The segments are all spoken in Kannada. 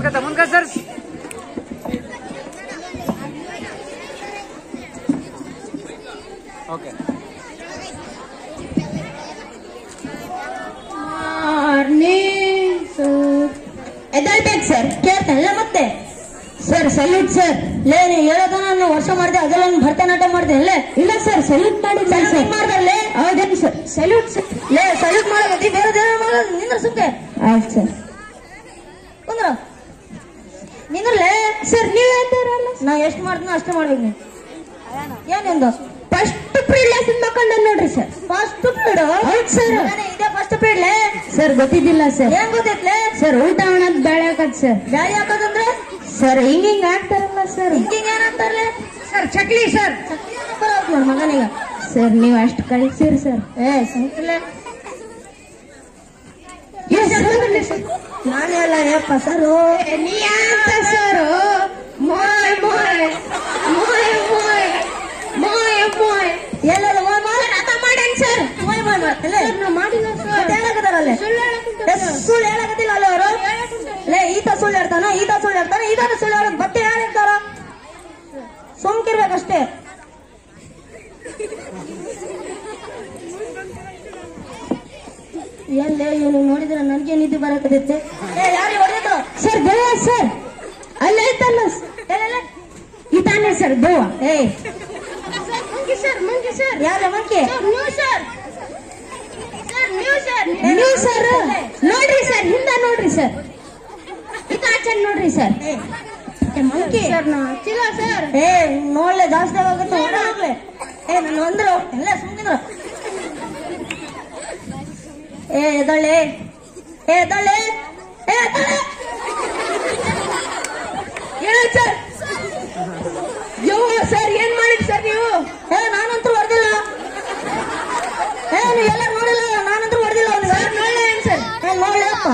ಮುಂದ್ಕತ್ತ ಮುಂದ್ಕ ಸರ್ ಓಕೆ ಎದ್ದೇಳ್ಬೇಕು ಸರ್ ಕೇಳ್ತಾನಲ್ಲ ಮತ್ತೆ ಸರ್ ಸಲ್ಯೂಟ್ ಸರ್ ಲೇ ನೀ ಹೇಳೋದನ್ನ ನಾನು ವರ್ಷ ಮಾಡಿದೆ ಅದೆಲ್ಲ ನಾನು ಭರತನಾಟ್ಯ ಮಾಡಿದೆ ಅಲ್ಲೇ ಇಲ್ಲ ಸರ್ ಸಲ್ಯೂಟ್ ಮಾಡಿದ್ದೆ ಸರ್ ಮಾಡ್ದಲ್ಲೇ ಹೌದೇನು ಸರ್ ಸಲ್ಯೂಟ್ ಸರ್ ಲೇ ಸಲ್ಯೂಟ್ ಮಾಡೋದಿ ಬೇರೆ ಮಾಡೋದು ನಿಂದ್ರ ಸುಮ್ಕೆ ಆಯ್ತು ಸರ್ ಕುಂದ್ರ ನಿಂದ್ರಲೇ ಸರ್ ನೀವ್ ಹೇಳ್ತಾರಲ್ಲ ನಾ ಎಷ್ಟು ಮಾಡ್ತೀನೋ ಅಷ್ಟೇ ಮಾಡ್ಬೇಕು ನೀನು ಏನಿಂದು ಫಸ್ಟ್ ಪೀರಿಯಡ್ ಲೆಸನ್ ಮಕ್ಕಂಡ ನೋಡ್ರಿ ಸರ್ ಫಸ್ಟ್ ಪೀರಿಯಡ್ ಹೌದು ಸರ್ ಇದೇ ಫಸ್ಟ್ ಪೀರಿಯಡ್ ಸರ್ ಗೊತ್ತಿದ್ದಿಲ್ಲ ಸರ್ ಏನ್ ಗೊತ್ತೈತ್ಲೆ ಸರ್ ಊಟ ಅನ್ನೋದು ಬೇಳೆ ಹಾಕದ್ ಸರ್ ಬೇಳೆ ಹಾಕೋದಂದ್ರೆ ಸರ್ ಹಿಂಗ್ ಹಿಂಗ್ ಹಾಕ್ತಾರಲ್ಲ ಸರ್ ಹಿಂಗ್ ಹಿಂಗ್ ಏನ್ ಹಾಕ್ತಾರಲ್ಲ ಸರ್ ಚಕ್ಲಿ ಸರ್ ಚಕ್ಲಿ ನೋಡ್ ಮಗನಿಗ ಸರ್ ನೀವ್ ಅಷ್ಟು ಕಳಿಸಿರಿ ಸರ್ ಏ ಸಂಕಲೆ ನಾನು ಎಲ್ಲ ಏಪ್ಪ ಸರು ನೀ ಅಂತ ಸರು ಮೋಯ್ ಮೋಯ್ ಮೋಯ್ ಮೋಯ್ ಮೋಯ್ ಮೋಯ್ ಎಲ್ಲೆಲ್ಲ ಮೋಯ್ ಮೋಯ್ ಅರ್ಥ ಮಾಡೇನ್ ಸರ್ ಮೋಯ್ ಮೋಯ್ ಮಾಡ್ತಿಲ್ಲ ನಾ ಮಾಡಿಲ್ಲ ಸರ್ ಹೇಳಕತ್ತಾರಲ್ಲ ಸುಳ್ಳು ಹೇಳಕತ್ತಿಲ್ಲ ಅಲ್ಲ ಅವರು ಲೇ ಈತ ಸುಳ್ಳು ಹೇಳ್ತಾನ ಈತ ಸುಳ್ಳು ಹೇಳ್ತಾನ ಈತ ಸುಳ್ಳು ಹೇಳೋದು ಬಟ್ಟೆ ಯಾರು ಹೇಳ್ತಾರ ಸುಮ್ಕಿರ್ಬೇಕಷ್ಟೇ ಎಲ್ಲೇ ಇವನು ನೋಡಿದ್ರೆ ನನ್ಗೆ ನಿದ್ದೆ ಬರಕತ್ತೈತೆ ಏ ಯಾರು ಹೊಡೆದು ಸರ್ ದೇವ ಸರ್ ಅಲ್ಲೇ ಐತಲ್ಲ ಈ ತಾನೇ ಸರ್ ದೇವ ಏ ಮಂಕಿ ಸರ್ ಮಂಕಿ ಸರ್ ಯಾರ monkey new sir new sir ನೋಡ್ರಿ ಸರ್ ಹಿಂದ ನೋಡ್ರಿ ಸರ್ ಇತ ಆಚೆ ನೋಡ್ರಿ ಸರ್ ಮಂಕಿ ಸರ್ ನಾ ಹಚ್ಚಿಲ್ಲ ಸರ್ ಏ ನೋಡ್ಲೆ ಜಾಸ್ತಿ ಆಗುತ್ತೆ ಹೊರಗ್ಲೆ ಏ ನಾನು ಅಂದ್ರೆ ಎಲ್ಲ ಸುಮ್ಮನಿದ್ರು ಏ ಎದಳೆ ಏ ಎದಳೆ ಏ ಎದಳೆ ಹೇಳಿ ಸರ್ ಯೋ ಸರ್ ಏನ್ ಮಾಡಿದ್ ಸರ್ ನೀವು ಏ ನಾನಂತೂ ಹೊಡೆದಿಲ್ಲ ಏ ನೀವು ಎಲ್ಲ ನೋಡಿಲ್ಲ ನಾನಂತೂ ಹೊಡೆದಿಲ್ಲ ಅವ್ನಿಗೆ ನೋಡಲ್ಲ ಏನ್ ಸರ್ ಏ ನೋಡ್ಲಪ್ಪ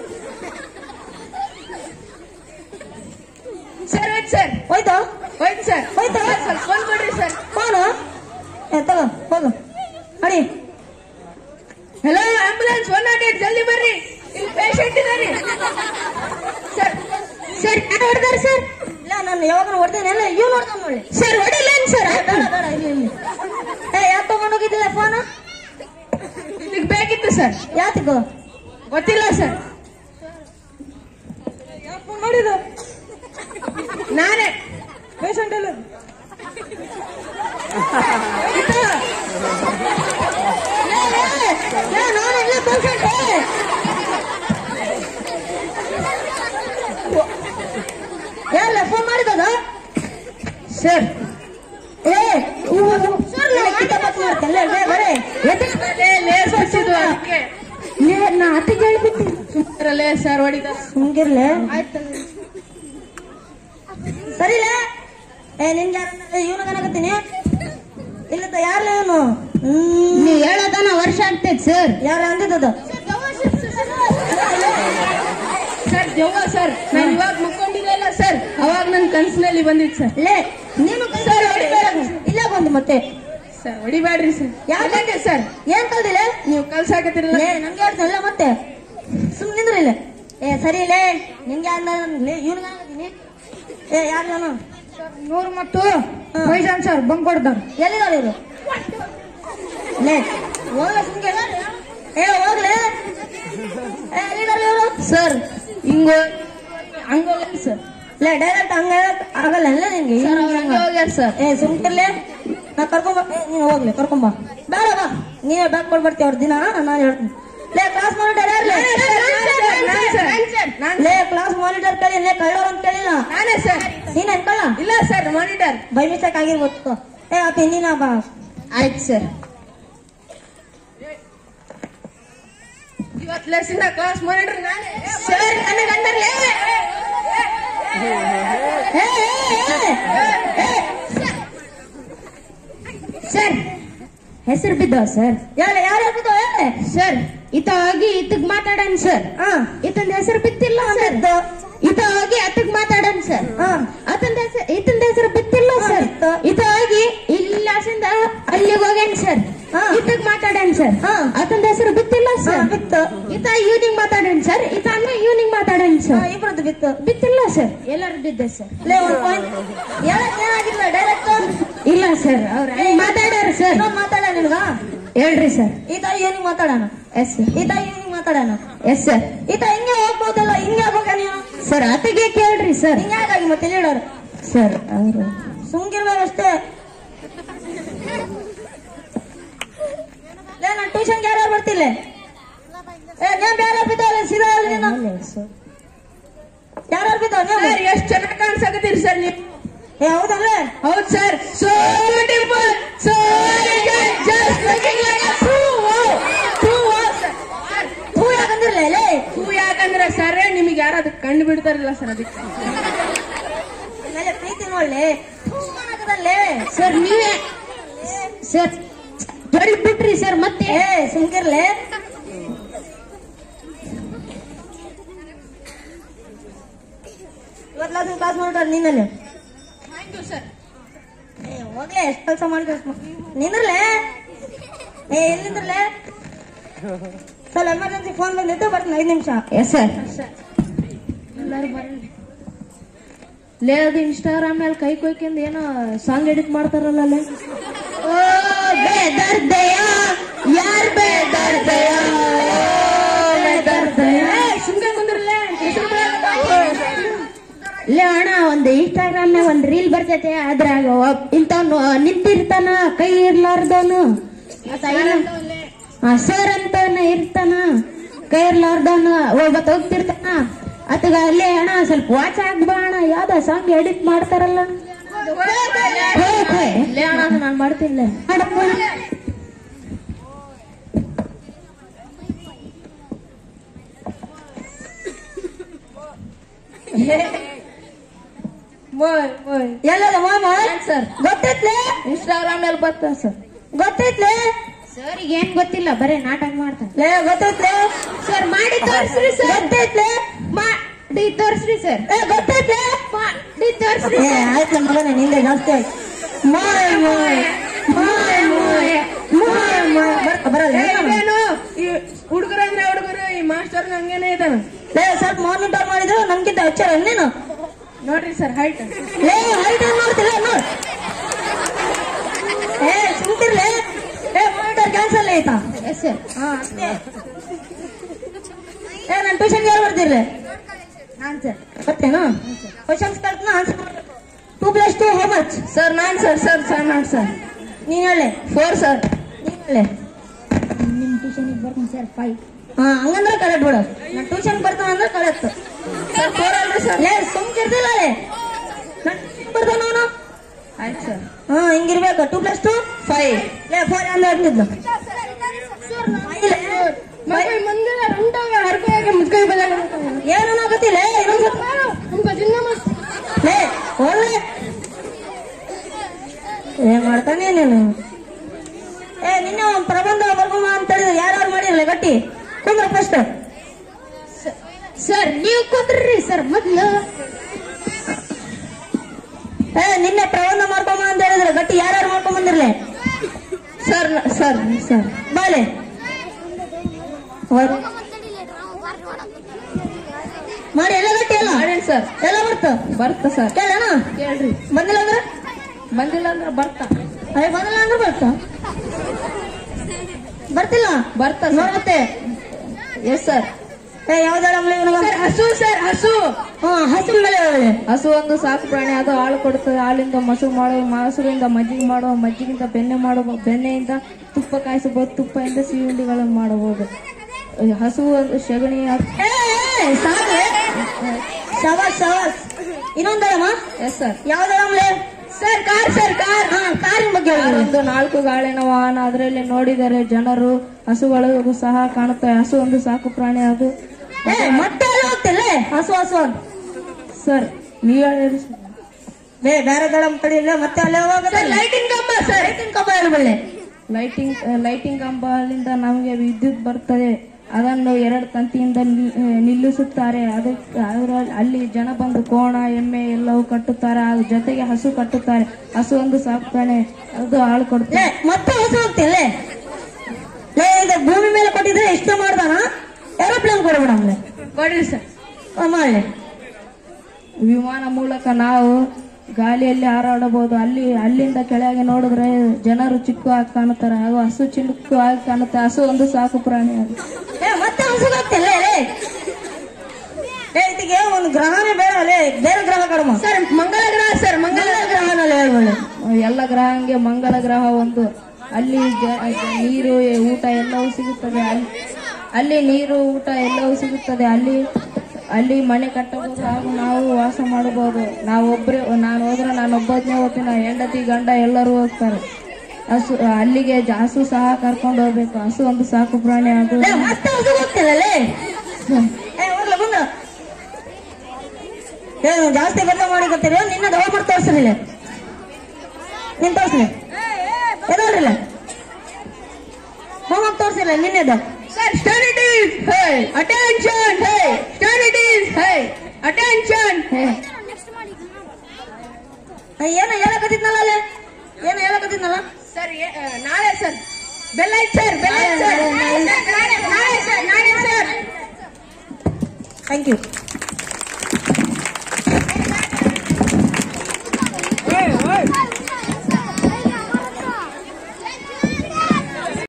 ಸರ್ ಹೋಯ್ತು ಸರ್ ಹೋಯ್ತಾ ಹೋಯ್ತು ಸರ್ ಹೋಯ್ತಾ ಸರ್ ಫೋನ್ ಕೊಡ್ರಿ ಸರ್ ಫೋನು ಏ ತಗೋ ಹೋಗು ಅಡಿ hello ambulance one nought eight ಜಲ್ದಿ ಬರ್ರಿ ಇಲ್ಲಿ ಪೇಷಂಟ್ ಇದಾರೆ ಸರ್ ಸರ್ ಯಾರು ಹೊಡೆದಾರ ಸರ್ ಇಲ್ಲ ನಾನು ಯಾವಾಗ ಹೊಡೆದೇನೆ ಎಲ್ಲ ಇವ್ ನೋಡ್ತಾನ ನೋಡಿ ಸರ್ ಹೊಡಿಲ್ಲ ಸರ್ ಬೇಡ ಬೇಡ ಇಲ್ಲಿ ಇಲ್ಲಿ ಏ ಯಾಕೆ ತಗೊಂಡ್ ಹೋಗಿದ್ದಿಲ್ಲ ಫೋನ್ ಇದಕ್ಕೆ ಬೇಕಿತ್ತು ಸರ್ ಯಾತಕ್ಕೂ ಗೊತ್ತಿಲ್ಲ ಸರ್ ಯಾಕೆ ಫೋನ್ ಮಾಡಿದ್ದು ನಾನೇ ಪೇಷಂಟ್ ಎಲ್ಲ ನಾನೆಲ್ಲ ಪೇಷಂಟ್ ಎಲ್ಲ ಫೋನ್ ಮಾಡಿದದ ಸರ್ ಏ ಸರ್ ನಾ ಅತ್ತಿಗೆ ಹೇಳ್ಬಿಟ್ಟು ಸರ್ ಹೊಡಿದ ಸುಮ್ಗಿರ್ಲೆ ಸರಿಲೇ ಏ ನಿನ್ಗೆ ಇವನು ಕನಕತ್ತೀನಿ ಇಲ್ಲ ಯಾರ್ಲ ಇವನು ನೀ ಹೇಳೋದನ ವರ್ಷ ಆಗ್ತೈತಿ ಸರ್ ಯಾರು ಅಂದಿದ್ದದ ಸರ್ ದೆವ್ವ ಸರ್ ನಾನು ಇವಾಗ ಮಕ್ಕೊಂಡಿರಲ್ಲ ಸರ್ ಅವಾಗ ನನ್ನ ಕನ್ಸಿನಲ್ಲಿ ಬಂದಿತ್ತು ಸರ್ ಲೇ ನೀನು ಸರ್ ಇಲ್ಲ ಬಂದು ಮತ್ತೆ ಸರ್ ಹೊಡಿಬೇಡ್ರಿ ಸರ್ ಯಾಕೆ ಸರ್ ಏನ್ ಕಲ್ದಿಲ್ಲ ನೀವು ಕಲ್ಸಾಕತ್ತಿರಲ್ಲ ಲೇ ನನ್ಗೆ ಹೇಳ್ತಾನಲ್ಲ ಮತ್ತೆ ಸುಮ್ ನಿಂದ್ರು ಇಲ್ಲ ಏ ಸರಿ ಲೇ ನಿನ್ಗೆ ಅಂದ ಇವನಿಗೆ ಅನ್ನಕತ್ತೀನಿ ಏ ಯಾರು ನಾನು ನೂರು ಮತ್ತು ಪೈಜಾನ್ ಸರ್ ಬಂಕ್ ಕೊಡ್ತಾರೆ ಎಲ್ಲಿದ್ದಾರೆ ಇವರು ಲೇ ಹೋಗ್ಲೆ ಸುಮ್ಗೆ ಏ ಹೋಗ್ಲೆ ಏ ಎಲ್ಲಿದ್ದಾರೆ ಇವರು ಸರ್ ಹಿಂಗ ಹಂಗೋಗ ಸರ್ ಲೇ ಡೈರೆಕ್ಟ್ ಹಂಗ ಆಗಲ್ಲ ಅಲ್ಲ ನಿನ್ಗೆ ಸರ್ ಅವ್ರು ಹಂಗೆ ಹೋಗ್ಯಾರ ಸರ್ ಏ ಸುಮ್ಕಿರ್ಲೆ ನಾ ಕರ್ಕೊಂಬ ಏ, ನೀನು ಹೋಗ್ಲಿ ಕರ್ಕೊಂಬ ಬೇಡ ಬಾ ನೀವೇ ಬ್ಯಾಕ್ ಕೊಡ್ಬರ್ತೀವಿ ಅವ್ರ ದಿನ ನಾನು ಹೇಳ್ತೀನಿ ಲೇ ಕ್ಲಾಸ್ ಮಾನಿಟರ್ ಲೇ ಕ್ಲಾಸ್ ಮಾನಿಟರ್ ಕೇಳಿ ಲೇ ಕಳ್ಳೋರ್ ಅಂತ ಕೇಳಿಲ್ಲ ನಾನೇ ಸರ್ ನೀನ್ ಅನ್ಕೊಳ್ಳ ಇಲ್ಲ ಸರ್ ಮಾನಿಟರ್ ಬೈ ಮಿಸ್ಟೇಕ್ ಆಗಿರ್ಬೋದು ಏ ಆತ ಹಿಂದಿನ ಬಾ ಆಯ್ತು ಸರ್ ಇವತ್ತು ಲೆಸ್ಸಿನ ಕ್ಲಾಸ್ ಮಾನಿಟರ್ ನಾನೇ ಸರ್ ನನಗೆ ಅಂದರ್ಲೆ ಏ, ಏ, ಏ, ಏ. ಸರ್ ಹೆಸರು ಬಿದ್ದ ಸರ್ ಯಾರು ಯಾರು ಬಿದ್ದೋ ಸರ್ ಇತ ಹೋಗಿ ಇತ್ತಗ್ ಮಾತಾಡನ್ ಸರ್ ಇತಂದ ಹೆಸರು ಬಿತ್ತಿಲ್ಲ ಅಂದದ್ದು ಇತ ಹೋಗಿ ಅತ್ತಗ್ ಮಾತಾಡನ್ ಸರ್ ಅತಂದ ಹೆಸರು ಇತಂದ ಹೆಸರು ಬಿತ್ತಿಲ್ಲ ಸರ್ ಇತ ಹೋಗಿ ಇಲ್ಲಿಂದ ಅಲ್ಲಿಗೆ ಹೋಗ್ಯಾನ್ ಸರ್ ಇತ್ತಗ್ ಮಾತಾಡನ್ ಸರ್ ಅತಂದ ಹೆಸರು ಬಿತ್ತಿಲ್ಲ ಸರ್ ಬಿತ್ತು ಇತ ಈವ್ನಿಂಗ್ ಮಾತಾಡನ್ ಸರ್ ಇತ ಅನ್ನ ಈವ್ನಿಂಗ್ ಮಾತಾಡನ್ ಸರ್ ಸರ್ ಇಬ್ಬರದ್ದು ಬಿತ್ತು ಬಿತ್ತಿಲ್ಲ ಸರ್ ಎಲ್ಲರೂ ಬಿದ್ದೆ ಸರ್ ಲೇ ಒಂದು ಪಾಯಿಂಟ್ ಹೇಳಕ್ ಏನಾಗಿಲ್ಲ ಡೈರೆಕ್ಟ್ ಇಲ್ಲ ಸರ್ ಅವ್ರ ಮಾತಾಡ್ಯಾರ ಸರ್ ಮಾತಾಡ ನಿನ್ಗ ಹೇಳ್ರಿ ಸರ್ ಈತ ಏನಿಗೆ ಮಾತಾಡೋಣ ಎಸ್ ಸರ್ ಈತ ಏನಿಗೆ ಮಾತಾಡೋಣ ಎಸ್ ಸರ್ ಈತ ಹಿಂಗೆ ಹೋಗ್ಬೋದಲ್ಲ ಹಿಂಗೆ ಹೋಗ ನೀವು ಸರ್ ಆತಗೆ ಕೇಳ್ರಿ ಸರ್ ಹಿಂಗಾಗಿ ಮತ್ತೆ ಹೇಳೋರು ಸರ್ ಅವರು ಸುಮ್ಗಿರ್ಬೇಕಷ್ಟೇ ಲೇ ನಾನು ಟ್ಯೂಷನ್ಗೆ ಯಾರು ಬರ್ತಿಲ್ಲ ಏ ನೇಮ್ ಯಾರು ಬಿದ್ದಾವೆ ಸೀದಾ ಹೇಳು ನೀನು ಯಾರು ಬಿದ್ದಾವ ಸರ್ ಎಷ್ಟ್ ಚೆನ್ನಾಗಿ ಕಾಣಿಸಕತ್ತೀರಿ ಸರ್ ನೀವು ಏ ಹೌದಲ್ಲ ಹೌದ್ sir so beautiful so just looking like a ಸೂ ಸೂ ಹೂ ಯಾಕಂದಿರ್ಲ ಲೇ ಸೂ ಯಾಕಂದ್ರೆ ಸರ್ ನಿಮಗೆ ಯಾರಾದ್ರೂ ಕಂಡು ಬಿಡ್ತಾರಲ್ಲ ಸರ್ ಅದಕ್ಕೆ ಮೇಲೆ ಪ್ರೀತಿ ನೋಡ್ಲೆ ಸರ್ ನೀವೇ ಸರ್ ಬರೀ ಬಿಟ್ರಿ ಸರ್ ಮತ್ತೆ ಏ ಸುಮ್ಕಿರ್ಲೆ ಇವತ್ತು ಕ್ಲಾಸ್ ಕ್ಲಾಸ್ ಮಾಡ್ತಾರ ನೀನಲ್ಲಿ ಥ್ಯಾಂಕ್ ಯು ಸರ್ ಏ ಹೋಗ್ಲೆ ಎಷ್ಟು ಕೆಲಸ ಮಾಡ್ಬೇಕು ನಿಂದ್ರಲೆ ಏ ಎಲ್ಲಿಂದ್ರಲೆ ಸರ್ ಎಮರ್ಜೆನ್ಸಿ ಫೋನ್ ಬಂದಿತ್ತು ಬರ್ತೀನಿ ಐದು ನಿಮಿಷ ಎಸ್ ಸರ್ ಎಲ್ಲರೂ ಬರ್ರಿ ಲೇ ಅದು ಇನ್ಸ್ಟಾಗ್ರಾಮ್ ಮೇಲೆ ಕೈ ಕೊಯ್ಕೊಂಡು ಏನೋ ಸಾಂಗ್ ಎಡಿಟ್ ಮಾಡ್ತಾರಲ್ಲ ಲೇ ಓ ಬೇದರ್ದಯ ಯಾರ್ ಬೇದರ್ದಯ ಬೇದರ್ದಯ ಸುಮ್ನೆ ಕುಂದ್ರಲ್ಲೇ ಹೆಸರು ಇಲ್ಲ ಅಣ್ಣ ಒಂದು ಇನ್ಸ್ಟಾಗ್ರಾಮ್ ನಾಗ ಒಂದ್ ರೀಲ್ ಬರ್ತೈತೆ ಅದ್ರಾಗ ಒಬ್- ಇಂಥವ್ನು ನಿಂತಿರ್ತಾನ ಕೈ ಇರ್ಲಾರ್ದವನು ಸರ್ ಅಂತವನ ಇರ್ತಾನ ಕೈ ಇರ್ಲಾರ್ದವನು ಒಬ್ಬತ್ ಹೋಗ್ತಿರ್ತಾನ ಅತಗ ಅಲ್ಲೇ ಅಣ್ಣ ಸ್ವಲ್ಪ ವಾಚ್ ಆಗ್ಬಾ ಅಣ್ಣ ಯಾವ್ದೋ ಸಾಂಗ್ ಎಡಿಟ್ ಮಾಡ್ತಾರಲ್ಲ ಹೋಯ್ ಹೋಯ್. ಲೇ ಅಣ್ಣ ಅದು ನಾನು ಮಾಡ್ತೀನಿ ಮಾಡಪ್ಪ. ಮೋಯ್ ಮೋಯ್ ಎಲ್ಲದ ಮಾಮ ಸರ್ ಗೊತ್ತೈತ್ಲೆ ಇನ್ಸ್ಟಾಗ್ರಾಮ್ ಮೇಲೆ ಬರ್ತಾ ಸರ್ ಗೊತ್ತೈತ್ಲೆ ಸರ್ ಏನ್ ಗೊತ್ತಿಲ್ಲ ಬರೇ ನಾಟಕ ಮಾಡ್ತಾನೆ ಗೊತ್ತೈತ್ಲೆ ಸರ್ ಮಾಡಿ ತೋರಿಸ್ರಿ ಸರ್ ಗೊತ್ತೈತ್ಲೆ ಮಾಡಿ ತೋರಿಸ್ರಿ ಸರ್ ಗೊತ್ತೈತ್ಲೆ ಮಾಡಿ ತೋರಿಸ್ರಿ ಆಯ್ತು ಮಗನೇ ನಿಂದೆ ಜಾಸ್ತಿ ಆಯ್ತು ಮಾಯ್ ಮಾಯ್ ಮಾಯ್ ಮಾಯ್ ಮಾಯ್ ಮಾಯ್ ಬರ್ತ ಬರಲ್ಲ ಏನು ಈ ಹುಡುಗರು ಅಂದ್ರೆ ಹುಡುಗರು ಈ ಮಾಸ್ಟರ್ ಹಂಗೇನೆ ಇದಾನ ಲೇ ಸ್ವಲ್ಪ ಮಾನಿಟರ್ ಮಾಡಿದ್ರು ನಮ್ಗಿಂತ ಹಚ್ಚಾರ ನೀನು ನೋಡ್ರಿ ಸರ್ ಹೈಟ್ ಲೇ ಹೈಟ್ ಏನ್ ಮಾಡ್ತಿಲ್ಲ ನೋಡ್ ಏ ಸುಮ್ತಿರ್ಲೆ ಏ ಮಾನಿಟರ್ ಕ್ಯಾನ್ಸಲ್ ಆಯ್ತಾ ಎಸ್ ಸರ್ ಹಾ ಅಷ್ಟೇ ಏ ನಾನು ಟ್ಯೂಷನ್ಗೆ ಯಾರು ಬರ್ತಿರ್ಲೆ ನಾನ್ ಸರ್ ಬರ್ತೇನಾ ಕ್ವಶನ್ಸ್ ಕಲ್ತ್ನ answer two plus two how much sir ನಾನ್ ಸರ್ ಸರ್ ಸರ್ ನಾನ್ ಸರ್ ನೀನ್ ಹೇಳೆ ಫೋರ್ ಸರ್ ನೀನ್ ಹೇಳೆ ನಿಮ್ ಟ್ಯೂಷನ್ಗೆ ಬರ್ತೀನಿ ಸರ್ ಫೈವ್ ಹಾ ಹಂಗಂದ್ರೆ ಕರೆಕ್ಟ್ ಬಿಡು ನಾನು ಟ್ಯೂಷನ್ ಬರ್ತಾನ ಅಂದ್ರೆ ಕರೆಕ್ಟ್ ಸರ್ ಫೋರ್ ಅಲ್ರಿ ಸರ್ ಲೇ ಸುಮ್ಕಿರ್ತಿಲ್ಲ ಲೇ ನಾನು ಬರ್ತಾನ ಅವನು ಆಯ್ತು ಸರ್ ಹಾ ಹಿಂಗಿರ್ಬೇಕು ಟೂ ಪ್ಲಸ್ ಟು ಫೈವ್ ಲೇ ಫೋರ್ ಅಂದ್ರೆ ಅಂತಿದ್ಲು ಮಕ್ಕಳು ಮಂದಿರ ಹೊಂಟಾಗ ಹರ್ಕೋಯಾಗ ಮುದ್ಕೈ ಬದಾಗ ಏನು ಆಗತ್ತಿಲ್ಲ ನಮ್ಗೆ ದಿನ ಮಸ್ತ್ ಲೇ ಒಳ್ಳೆ ಏನ್ ಮಾಡ್ತಾನೆ ನೀನು ಏ ನಿನ್ನೆ ಒಂದ್ ಪ್ರಬಂಧ ಬರ್ಕೊಂಬ ಅಂತ ಹೇಳಿದ್ರೆ ಯಾರು ಮಾಡಿರಲ್ಲ ಗಟ್ಟಿ ಕುಂದ್ರ ಫಸ್ಟ್ ಸರ್ ನೀವು ಕುಂದ್ರಿ ಸರ್ ಮೊದ್ಲು ಏ ನಿನ್ನೆ ಪ್ರಬಂಧ ಮಾಡ್ಕೊಂಬ ಅಂತ ಹೇಳಿದ್ರೆ ಗಟ್ಟಿ ಯಾರು ಮಾಡ್ಕೊಂಡ್ ಬಂದಿರ್ಲೆ ಸರ್ ಸರ್ ಸರ್ ಬಾಲೆ ಹೋರಿ. ಮಾಡಿ ಎಲ್ಲ ಗಟ್ಟಿ ಎಲ್ಲ ಮಾಡೇನ್ ಸರ್ ಎಲ್ಲ ಬರ್ತ ಬರ್ತ ಸರ್ ಕೇಳೋಣ ಕೇಳ್ರಿ ಬಂದಿಲ್ಲ ಅಂದ್ರೆ ಬಂದಿಲ್ಲ ಅಂದ್ರೆ ಬರ್ತಾ ಅಯ್ಯ ಬಂದಿಲ್ಲ ಅಂದ್ರೆ ಬರ್ತ ಬರ್ತಿಲ್ಲ ಬರ್ತಾ ನೋಡತ್ತೆ ಎಸ್ ಸರ್ ಏ ಯಾವ್ದಾರ ಸರ್ ಹಸು ಸರ್ ಹಸು ಹಾ ಹಸಿರು ಮೇಲೆ ಹೇಳಿ. ಹಸು ಒಂದು ಸಾಕು ಪ್ರಾಣಿ ಅದು ಹಾಲು ಕೊಡುತ್ತದೆ ಹಾಲಿಂದ ಮೊಸರು ಮಾಡುವ ಮೊಸರಿಂದ ಮಜ್ಜಿಗೆ ಮಾಡುವ ಮಜ್ಜಿಗಿಂದ ಬೆಣ್ಣೆ ಮಾಡುವ ಬೆಣ್ಣೆಯಿಂದ ತುಪ್ಪ ಕಾಯಿಸಬಹುದು ತುಪ್ಪದಿಂದ ಸಿಹಿ ಉಂಡಿಗಳನ್ನು ಮಾಡಬಹುದು ಹಸು ಒಂದು ಸಗಣಿ ಹಾಕ್- ಏ, ಏ, ಸಾಕು ಶವಾಸ್ ಶವಾಸ್ ಇನ್ನೊಂದಳಮ್ಮ ಎಸ್ ಸರ್ ಯಾವ್ದಾರ ಸರ್ ಕಾರ್ ಸರ್ ಕಾರ್ ಹಾ ಕಾರಿನ ಬಗ್ಗೆ ಹೇಳಿ. ಒಂದು ನಾಲ್ಕು ಗಾಳಿನ ವಾಹನ ಅದರಲ್ಲಿ ನೋಡಿದರೆ ಜನರು ಹಸುಗಳು ಸಹ ಕಾಣುತ್ತವೆ ಹಸು ಒಂದು ಸಾಕು ಪ್ರಾಣಿ ಅದು ಏ ಮತ್ತೆ ಎಲ್ಲ ಹೋಗ್ತಿಲ್ಲ ಹಸು ಹಸು ಅಂತ ಸರ್ ನೀವ್ ಹೇಳಿರಿ ಬೇ ಬೇರೆ ದಳ ಕಡಿಯಿಲ್ಲ ಮತ್ತೆ ಅಲ್ಲೇ ಹೋಗುತ್ತೆ ಲೈಟಿಂಗ್ ಕಂಬ ಸರ್ ಲೈಟಿಂಗ್ ಕಂಬ ಇರ್ಬಲ್ಲೆ ಲೈಟಿಂಗ್ ಲೈಟಿಂಗ್ ಕಂಬದಿಂದ ನಮಗೆ ವಿದ್ಯುತ್ ಬರ್ತದೆ ಅದನ್ನು ಎರಡು ತಂತಿಯಿಂದ ನಿಲ್- ಆ, ನಿಲ್ಲಿಸುತ್ತಾರೆ ಅದಕ್ಕೆ ಅದರ ಅಲ್ಲಿ ಜನ ಬಂದು ಕೋಣ ಎಮ್ಮೆ ಎಲ್ಲವೂ ಕಟ್ಟುತ್ತಾರೆ ಅದ್ರ ಜೊತೆಗೆ ಹಸು ಕಟ್ಟುತ್ತಾರೆ ಹಸು ಒಂದು ಸಾಕು ಪ್ರಾಣಿ ಅದು ಹಾಳು ಲೇ ಕೊಡುತ್ತೆ ಮತ್ತೆ ಹಸು ಹೋಗ್ತಿಲ್ಲ ಲೇ ಇದು ಭೂಮಿ ಮೇಲೆ ಕೊಟ್ಟಿದ್ರೆ ಎಷ್ಟು ಮಾಡ್ದಾನ ಏರೋಪ್ಲೇನ್ ಕೊಡ್ಬಿಡ ಆಮೇಲೆ ಕೊಡ್ರಿ ಸರ್ ಮಾಡಿ ವಿಮಾನ ಮೂಲಕ ನಾವು ಗಾಳಿಯಲ್ಲಿ ಹಾರಾಡಬಹುದು ಅಲ್ಲಿ ಅಲ್ಲಿಂದ ಕೆಳಗೆ ನೋಡಿದ್ರೆ ಜನರು ಚಿಕ್ಕವಾಗಿ ಕಾಣುತ್ತಾರೆ ಹಾಗೂ ಹಸು ಚಿಕ್ಕವಾಗಿ ಕಾಣುತ್ತೆ ಹಸು ಒಂದು ಸಾಕು ಪ್ರಾಣಿ ಅದು ಏ ಮತ್ತೆ ಹಸುಗಾಗ್ತಿಲ್ಲ ಲೇ ಏ ಇದಕ್ಕೆ ಒಂದು ಗ್ರಹನೇ ಬೇಡ ಲೇ ಬೇರೆ ಗ್ರಹ ಕಡಮ ಸರ್ ಮಂಗಳ ಗ್ರಹ ಸರ್ ಮಂಗಳ ಗ್ರಹನಲ್ಲಿ ಹೇಳ್ಬೇಡಿ ಎಲ್ಲ ಗ್ರಹಂಗೆ ಮಂಗಳ ಗ್ರಹ ಒಂದು ಅಲ್ಲಿ ಜ- ಜ- ನೀರು ಊಟ ಎಲ್ಲವೂ ಸಿಗುತ್ತದೆ ಅಲ್ಲಿ ಅಲ್ಲಿ ನೀರು ಊಟ ಎಲ್ಲವೂ ಸಿಗುತ್ತದೆ ಅಲ್ಲಿ ಅಲ್ಲಿ ಮನೆ ಕಟ್ಟಬಹುದು ಹಾಗೂ ನಾವು ವಾಸ ಮಾಡಬಹುದು ನಾವೊಬ್ಬರೇ ನಾನು ಹೋದ್ರೆ ನಾನು ಒಬ್ಬನೇ ಹೋಗ್ತೀನಿ ಹೆಂಡತಿ ಗಂಡ ಎಲ್ಲರೂ ಹೋಗ್ತಾರೆ ಹಸು ಅಲ್ಲಿಗೆ ಜ- ಹಸು ಸಹ ಕರ್ಕೊಂಡು ಹೋಗ್ಬೇಕು ಹಸು ಒಂದು ಸಾಕು ಪ್ರಾಣಿ ಅದು ಲೇ ಮತ್ತೆ ಹಸುಗಾಗ್ತಿಲ್ಲ ಲೇ ಏ ಹೋಗ್ಲ ಬಂದ ಏನು ಜಾಸ್ತಿ ಗದ್ದ ಮಾಡಿ ಗೊತ್ತಿರ ನಿನ್ನ ಹೋಗ್ಬಿಟ್ಟು ತೋರಿಸಲಿಲ್ಲ ನಿನ್ ತೋರಿಸ್ಲಿ ಎದಲ್ರಿಲ್ಲ ಹೋಗಿ ತೋರಿಸಿಲ್ಲ ನಿನ್ನೆದ ಸರ್ ಸ್ಟಾನಿಟೀಸ್ ಹೇ ಅಟೆನ್ಷನ್ ಹೇ ಸ್ಟಾನಿಟೀಸ್ ಹೇ ಅಟೆನ್ಷನ್ ಹೇ ಏನು ಹೇಳಕತ್ತಿದ್ನಲ್ಲ ಅಲ್ಲೇ ಏನು ಹೇಳಕತ್ತಿದ್ನಲ್ಲ ಸರ್ ನಾಳೆ ಸರ್ ಬೆಲ್ಲ ಸರ್ ಬೆಲ್ಲ ಸರ್ ನಾಳೆ ಸರ್ ನಾಳೆ ಸರ್ ಥ್ಯಾಂಕ್ ಯು